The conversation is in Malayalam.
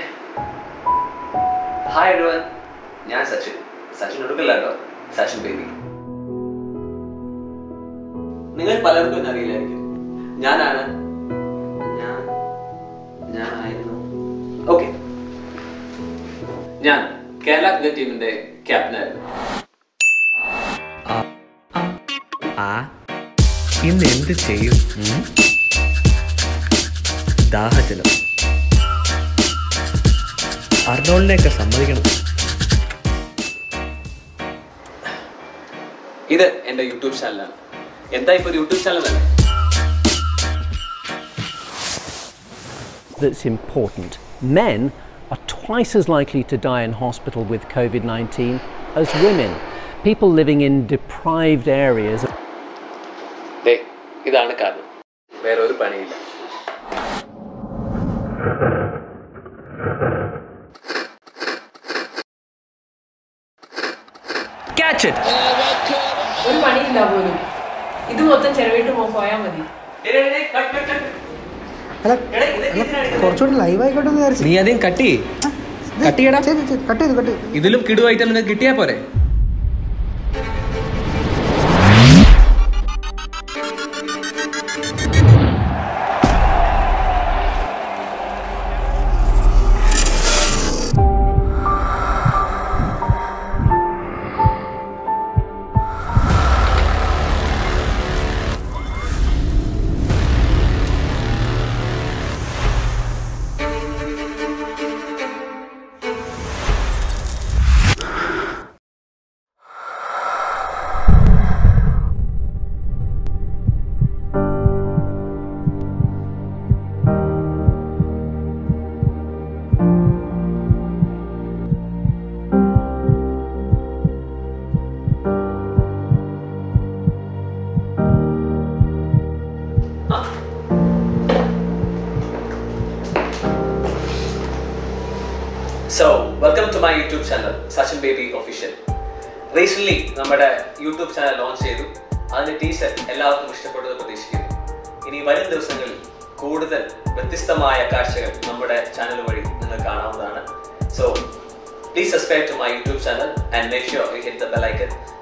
ഹായ് എഴുവൻ ഞാൻ സച്ചിൻ സച്ചിൻ ഒടുക്കല്ല കേട്ടോ സച്ചിൻ ബേബി നിങ്ങൾ പലർക്കും എന്നെ അറിയില്ലായിരിക്കും ഞാനാണ് ഞാൻ ഞാനായിരുന്നു ഓക്കെ ഞാൻ കേരള ക്രിക്കറ്റ് ടീമിന്റെ ക്യാപ്റ്റനായിരുന്നു ആ ഇന്ന് എന്ത് ചെയ്യും ഉം? ദാഹജലം അർണോളിനെയൊക്കെ സമ്മതിക്കണം ഇത് എന്റെ യൂട്യൂബ് ചാനലാണ് എന്താ ഇപ്പൊ ഒരു യൂട്യൂബ് ചാനൽ തന്നെ that's important. Men are twice as likely to die in hospital with COVID 19 as women. People living in deprived areas. ദേ ഇതാണ് കാരണം വേറെ ഒരു പണിയില്ല Catch it! ഒരു പണിയില്ല പോലും ഇത് മൊത്തം ചെലവിട്ട് പോ- പോയാ മതി അല്ല കുറച്ചുകൂടി ലൈവ് ആയിക്കോട്ടെ എന്ന് വിചാരിച്ചു നീ ആദ്യം കട്ടി കട്ട് ചെയ്യടാ ചെയ്ത് ചെയ്ത് കട്ട് ചെയ്തു കട്ട് ചെയ്തു ഇതിലും കിടു ഐറ്റം നിനക്ക് കിട്ടിയാ പോരെ so welcome to my YouTube channel Sachin Baby official recent നമ്മുടെ യൂട്യൂബ് ചാനൽ ലോഞ്ച് ചെയ്തു അതിന്റെ ടീസർ എല്ലാവർക്കും ഇഷ്ടപ്പെട്ടത് പ്രതീക്ഷിക്കുന്നു ഇനി വരും ദിവസങ്ങളിൽ കൂടുതൽ വ്യത്യസ്തമായ കാഴ്ചകൾ നമ്മുടെ ചാനൽ വഴി നിങ്ങൾ കാണാവുന്നതാണ് so please subscribe to my YouTube channel and make sure you hit the bell icon